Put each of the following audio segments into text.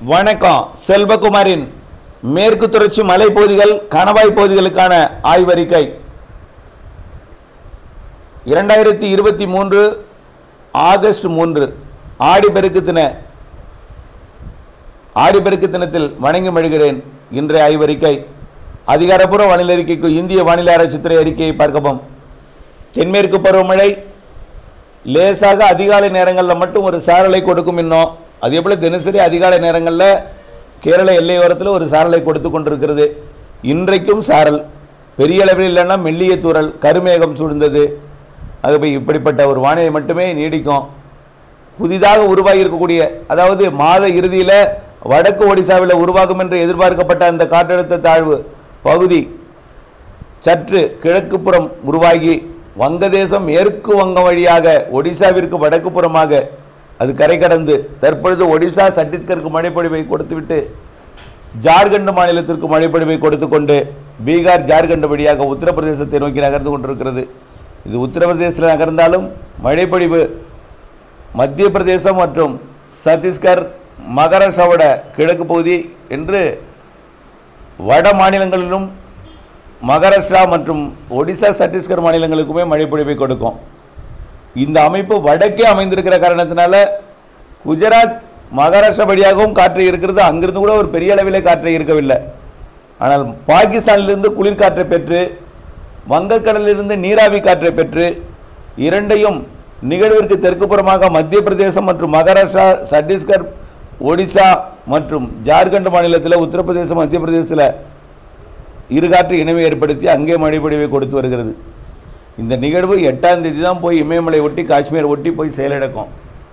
வணக்கம் செல்வகுமாரின் மேற்கு தொடர்ச்சி மலைப்பகுதிகள் கணவாய் பகுதிகளுக்கான ஆய்வறிக்கை இரண்டாயிரத்தி இருபத்தி மூன்று ஆகஸ்ட் மூன்று ஆடிப்பெருக்கு தின ஆடிப்பெருக்கு தினத்தில் வணங்கி மழுகிறேன் இன்றைய ஆய்வறிக்கை அதிகாரப்பூர்வ வானிலை அறிக்கைக்கு இந்திய வானிலை ஆராய்ச்சித்துறை அறிக்கையை பார்க்கவும் தென்மேற்கு பருவமழை லேசாக அதிகாலை நேரங்களில் மட்டும் ஒரு சாரலை கொடுக்கும் இன்னும் அதே போல் தினசரி அதிகாலை நேரங்களில் கேரள எல்லையோரத்தில் ஒரு சாரலை கொடுத்து கொண்டிருக்கிறது இன்றைக்கும் சாரல் பெரிய அளவில் இல்லைன்னா மெல்லிய தூறல் கருமேகம் சூழ்ந்தது ஆகவே இப்படிப்பட்ட ஒரு வானிலை மட்டுமே நீடிக்கும் புதிதாக உருவாகி இருக்கக்கூடிய அதாவது மாத இறுதியில் வடக்கு ஒடிசாவில் உருவாகும் என்று எதிர்பார்க்கப்பட்ட அந்த காற்றழுத்த தாழ்வு பகுதி சற்று கிழக்கு புறம் உருவாகி வங்கதேசம் மேற்கு வங்கம் வழியாக ஒடிசாவிற்கு வடக்கு புறமாக அது கரை கடந்து தற்பொழுது ஒடிசா சத்தீஸ்கருக்கு மழைப்பொழிவை கொடுத்துவிட்டு ஜார்க்கண்ட் மாநிலத்திற்கு மழைப்பொழிவை கொடுத்து கொண்டு பீகார் ஜார்க்கண்ட் வழியாக உத்தரப்பிரதேசத்தை நோக்கி நகர்ந்து கொண்டிருக்கிறது இது உத்தரப்பிரதேசத்தில் நகர்ந்தாலும் மழைப்பொழிவு மத்திய பிரதேசம் மற்றும் சத்தீஸ்கர் மகாராஷ்டிராவோட கிழக்கு பகுதி என்று வட மாநிலங்களிலும் மகாராஷ்டிரா மற்றும் ஒடிசா சத்தீஸ்கர் மாநிலங்களுக்குமே மழைப்பொழிவை கொடுக்கும் இந்த அமைப்பு வடக்கே அமைந்திருக்கிற காரணத்தினால குஜராத் மகாராஷ்டிரா வழியாகவும் காற்று இருக்கிறது அங்கிருந்து கூட ஒரு பெரிய அளவிலே காற்று இருக்கவில்லை ஆனால் பாகிஸ்தானிலிருந்து குளிர்காற்றை பெற்று வங்கக்கடலிலிருந்து நீராவி காற்றை பெற்று இரண்டையும் நிகழ்விற்கு தெற்கு புறமாக மத்திய பிரதேசம் மற்றும் மகாராஷ்டிரா சத்தீஸ்கர் ஒடிசா மற்றும் ஜார்க்கண்ட் மாநிலத்தில் உத்தரப்பிரதேசம் மத்திய பிரதேசத்தில் இருகாற்று இணைவை ஏற்படுத்தி அங்கே மழைப்பொழிவை கொடுத்து வருகிறது இந்த நிகழ்வு எட்டாம் தேதி தான் போய் இமயமலை ஒட்டி காஷ்மீர் ஒட்டி போய் செயலிழக்கும்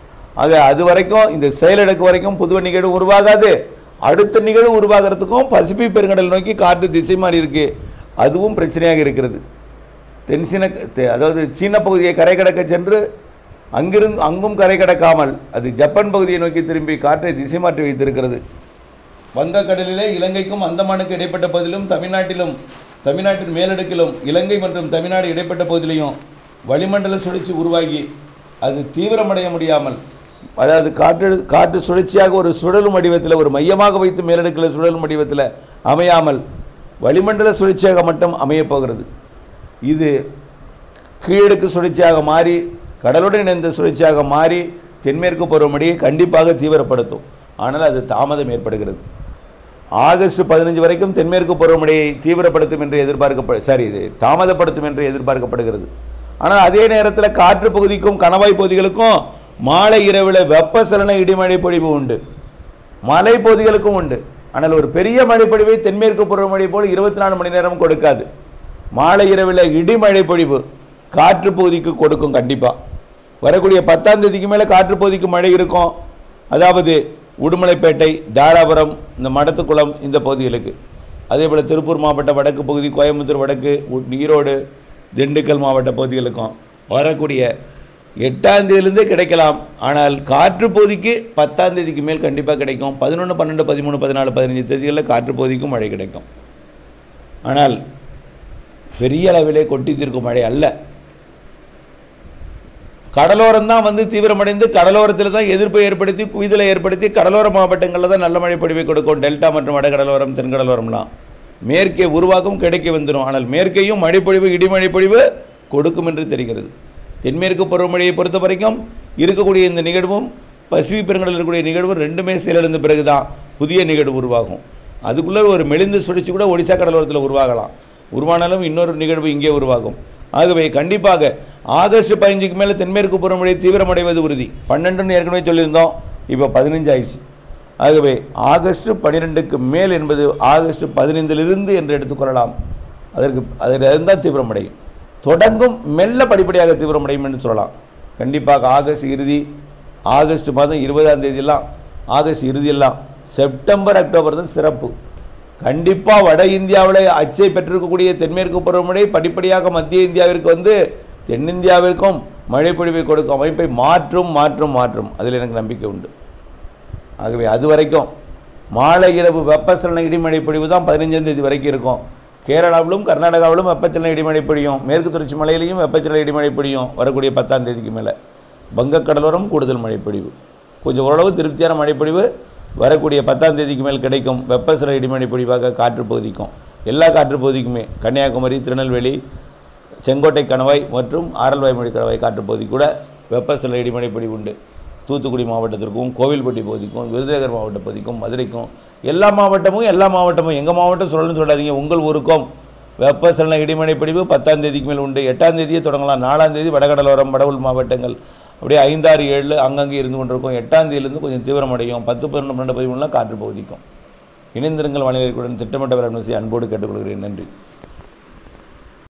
ஆக அது வரைக்கும் இந்த செயலிழக்கு வரைக்கும் புதுவை நிகழ்வு உருவாகாது அடுத்த நிகழ்வு உருவாகிறதுக்கும் பசிபிக் பெருங்கடல் நோக்கி காற்று திசை மாறி இருக்கு அதுவும் பிரச்சனையாக இருக்கிறது தென்சீன தெ- அதாவது சீன பகுதியை கரை கடக்க சென்று அங்கிருந்து அங்கும் கரை கடக்காமல் அது ஜப்பான் பகுதியை நோக்கி திரும்பி காற்றை திசை மாற்றி வைத்திருக்கிறது வங்கக்கடலிலே இலங்கைக்கும் அந்தமானுக்கு இடைப்பட்ட பகுதியிலும் தமிழ்நாட்டிலும் தமிழ்நாட்டின் மேலடுக்கிலும் இலங்கை மற்றும் தமிழ்நாடு இடைப்பட்ட பகுதியிலையும் வளிமண்டல சுழற்சி உருவாகி அது தீவிரமடைய முடியாமல் அதாவது காற்று காற்று சுழற்சியாக ஒரு சுழலும் வடிவத்தில் ஒரு மையமாக வைத்து மேலடுக்கில் சுழலும் வடிவத்தில் அமையாமல் வளிமண்டல சுழற்சியாக மட்டும் அமையப் போகிறது இது கீழடுக்கு சுழற்சியாக மாறி கடலுடன் இணைந்த சுழற்சியாக மாறி தென்மேற்கு பருவமழையை கண்டிப்பாக தீவிரப்படுத்தும் ஆனால் அது தாமதம் ஏற்படுகிறது ஆகஸ்ட் பதினஞ்சு வரைக்கும் தென்மேற்கு பருவமழையை தீவிரப்படுத்தும் என்று எதிர்பார்க்கப்ப சாரி இது தாமதப்படுத்தும் என்று எதிர்பார்க்கப்படுகிறது ஆனால் அதே நேரத்தில் காற்று பகுதிக்கும் கணவாய் பகுதிகளுக்கும் மாலை இரவில் வெப்பசலன இடிமழை பொழிவு உண்டு மலை பகுதிகளுக்கும் உண்டு ஆனால் ஒரு பெரிய மழைப்பொழிவை தென்மேற்கு பருவமழை போல் இருபத்தி நாலு மணி நேரம் கொடுக்காது மாலை இரவில் இடிமழை பொழிவு காற்று பகுதிக்கு கொடுக்கும் கண்டிப்பாக வரக்கூடிய பத்தாம் தேதிக்கு மேலே காற்று பகுதிக்கு மழை இருக்கும் அதாவது உடுமலைப்பேட்டை தாராபுரம் இந்த மடத்துக்குளம் இந்த பகுதிகளுக்கு அதே போல் திருப்பூர் மாவட்ட வடக்கு பகுதி கோயம்புத்தூர் வடக்கு உ- ஈரோடு திண்டுக்கல் மாவட்ட பகுதிகளுக்கும் வரக்கூடிய எட்டாம் தேதியிலிருந்தே கிடைக்கலாம் ஆனால் காற்று பகுதிக்கு பத்தாம் தேதிக்கு மேல் கண்டிப்பாக கிடைக்கும் பதினொன்று பன்னெண்டு பதிமூணு பதினாலு பதினஞ்சு தேதிகளில் காற்று பகுதிக்கும் மழை கிடைக்கும் ஆனால் பெரிய அளவிலே கொட்டி தீர்க்கும் மழை அல்ல கடலோரம் தான் வந்து தீவிரமடைந்து கடலோரத்தில் தான் எதிர்ப்பை ஏற்படுத்தி குவிதலை ஏற்படுத்தி கடலோர மாவட்டங்களில் தான் நல்ல மழை பொழிவை கொடுக்கும் டெல்டா மற்றும் வடகடலோரம் தென்கடலோரம்லாம் மேற்கே உருவாக்கும் கிடைக்க வந்துடும் ஆனால் மேற்கேயும் மழைப்பொழிவு இடிமழை பொழிவு கொடுக்கும் என்று தெரிகிறது தென்மேற்கு பருவமழையை பொறுத்த வரைக்கும் இருக்கக்கூடிய இந்த நிகழ்வும் பசிபிக் பெருங்கடலில் இருக்கக்கூடிய நிகழ்வும் ரெண்டுமே செயலிழந்த பிறகு தான் புதிய நிகழ்வு உருவாகும் அதுக்குள்ளே ஒரு மெலிந்து சுழற்சி கூட ஒடிசா கடலோரத்தில் உருவாகலாம் உருவானாலும் இன்னொரு நிகழ்வு இங்கே உருவாகும் ஆகவே கண்டிப்பாக ஆகஸ்ட் பதினஞ்சுக்கு மேலே தென்மேற்கு பருவமழை தீவிரமடைவது உறுதி பன்னெண்டுன்னு ஏற்கனவே சொல்லியிருந்தோம் இப்போ பதினஞ்சு ஆயிடுச்சு ஆகவே ஆகஸ்ட் பன்னிரெண்டுக்கு மேல் என்பது ஆகஸ்ட் பதினைந்திலிருந்து என்று எடுத்துக்கொள்ளலாம் அதற்கு அதில் இருந்தால் தீவிரமடையும் தொடங்கும் மெல்ல படிப்படியாக தீவிரமடையும் என்று சொல்லலாம் கண்டிப்பாக ஆகஸ்ட் இறுதி ஆகஸ்ட் மாதம் இருபதாம் தேதியெல்லாம் ஆகஸ்ட் இறுதியெல்லாம் செப்டம்பர் அக்டோபர் தான் சிறப்பு கண்டிப்பாக வட இந்தியாவில் அச்சை பெற்றிருக்கக்கூடிய தென்மேற்கு பருவமழை படிப்படியாக மத்திய இந்தியாவிற்கு வந்து தென்னிந்தியாவிற்கும் மழை பொழிவை கொடுக்கும் அமைப்பை மாற்றும் மாற்றும் மாற்றும் அதில் எனக்கு நம்பிக்கை உண்டு ஆகவே அது வரைக்கும் மாலை இரவு வெப்பசலன இடிமழை பொழிவு தான் பதினஞ்சாம் தேதி வரைக்கும் இருக்கும் கேரளாவிலும் கர்நாடகாவிலும் வெப்பச்சலன இடிமழை பொழியும் மேற்கு தொடர்ச்சி மலையிலையும் வெப்பச்சலன இடிமழை பொழியும் வரக்கூடிய பத்தாம் தேதிக்கு மேலே வங்கக்கடலோரம் கூடுதல் மழைப்பொழிவு கொஞ்சம் ஓரளவு திருப்தியான மழைப்பொழிவு வரக்கூடிய பத்தாம் தேதிக்கு மேல் கிடைக்கும் வெப்பசல இடிமழை பொழிவாக காற்று பகுதிக்கும் எல்லா காற்று பகுதிக்குமே கன்னியாகுமரி திருநெல்வேலி செங்கோட்டை கணவாய் மற்றும் ஆரல்வாய்மொழி கணவாய் காற்று பகுதி கூட வெப்பசல இடிமழை பொழிவு உண்டு தூத்துக்குடி மாவட்டத்திற்கும் கோவில்பட்டி பகுதிக்கும் விருதுநகர் மாவட்ட பகுதிக்கும் மதுரைக்கும் எல்லா மாவட்டமும் எல்லா மாவட்டமும் எங்கள் மாவட்டம் சொல்லணும்னு சொல்லாதீங்க உங்கள் ஊருக்கும் வெப்பசலன இடிமழை பொழிவு பத்தாம் தேதிக்கு மேல் உண்டு எட்டாம் தேதியே தொடங்கலாம் நாலாம் தேதி வடகடலோரம் வடவுள் மாவட்டங்கள் அப்படியே ஐந்தாறு ஏழு அங்கங்கே இருந்து கொண்டிருக்கும் எட்டாம் தேதியிலிருந்து கொஞ்சம் தீவிரமடையும் பத்து பன்னெண்டு பன்னெண்டு பதிமூணுலாம் காற்று பகுதிக்கும் இணைந்திருங்கள் வானிலைக்குடன் திட்டமிட்ட வேளாண்மை செய்ய அன்போடு கேட்டுக்கொள்கிறேன் நன்றி